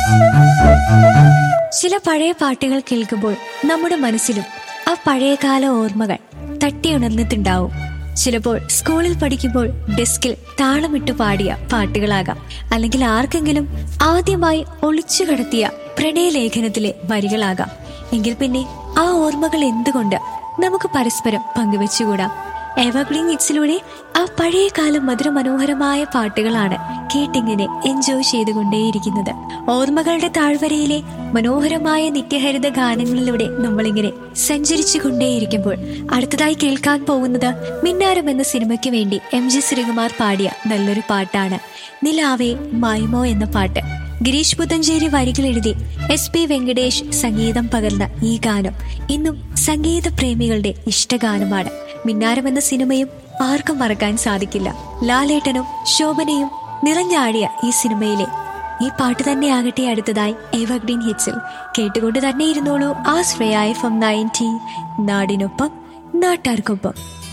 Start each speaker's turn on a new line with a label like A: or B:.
A: ചില പഴയ പാട്ടുകൾ കേൾക്കുമ്പോൾ നമ്മുടെ മനസ്സിലും ആ പഴയകാല ഓർമ്മകൾ തട്ടിയുണർന്നിട്ടുണ്ടാവും ചിലപ്പോൾ സ്കൂളിൽ പഠിക്കുമ്പോൾ ഡെസ്കിൽ താളമിട്ട് പാടിയ പാട്ടുകളാകാം അല്ലെങ്കിൽ ആർക്കെങ്കിലും ആദ്യമായി ഒളിച്ചു കടത്തിയ പ്രണയലേഖനത്തിലെ വരികളാകാം എങ്കിൽ പിന്നെ ആ ഓർമ്മകൾ എന്തുകൊണ്ട് നമുക്ക് പരസ്പരം പങ്കുവെച്ചുകൂടാ എവർഗ്രീൻ ഹിറ്റ്സിലൂടെ ആ പഴയ കാലം മധുരമനോഹരമായ പാട്ടുകളാണ് കേട്ടിങ്ങനെ എൻജോയ് ചെയ്തുകൊണ്ടേയിരിക്കുന്നത് ഓർമ്മകളുടെ താഴ്വരയിലെ മനോഹരമായ നിത്യഹരിത ഗാനങ്ങളിലൂടെ നമ്മളിങ്ങനെ സഞ്ചരിച്ചു കൊണ്ടേയിരിക്കുമ്പോൾ അടുത്തതായി കേൾക്കാൻ പോകുന്നത് മിന്നാരം എന്ന സിനിമയ്ക്ക് വേണ്ടി എം ജി ശ്രീകുമാർ പാടിയ നല്ലൊരു പാട്ടാണ് നിലാവേ മായ്മോ എന്ന പാട്ട് ഗിരീഷ് പുത്തഞ്ചേരി വരികൾ എഴുതി എസ് പി വെങ്കടേഷ് സംഗീതം പകർന്ന ഈ ഗാനം ഇന്നും സംഗീത പ്രേമികളുടെ ഇഷ്ടഗാനമാണ് മിന്നാരം എന്ന സിനിമയും ആർക്കും മറക്കാൻ സാധിക്കില്ല ലാലേട്ടനും ശോഭനയും നിറഞ്ഞാടിയ ഈ സിനിമയിലെ ഈ പാട്ട് തന്നെയാകട്ടെ അടുത്തതായി എവർഗ്രീൻ ഹിറ്റ്സിൽ കേട്ടുകൊണ്ട് തന്നെ ഇരുന്നോളൂ ആ ശ്രേയ എഫ് എം നയൻറ്റി നാടിനൊപ്പം നാട്ടാർക്കൊപ്പം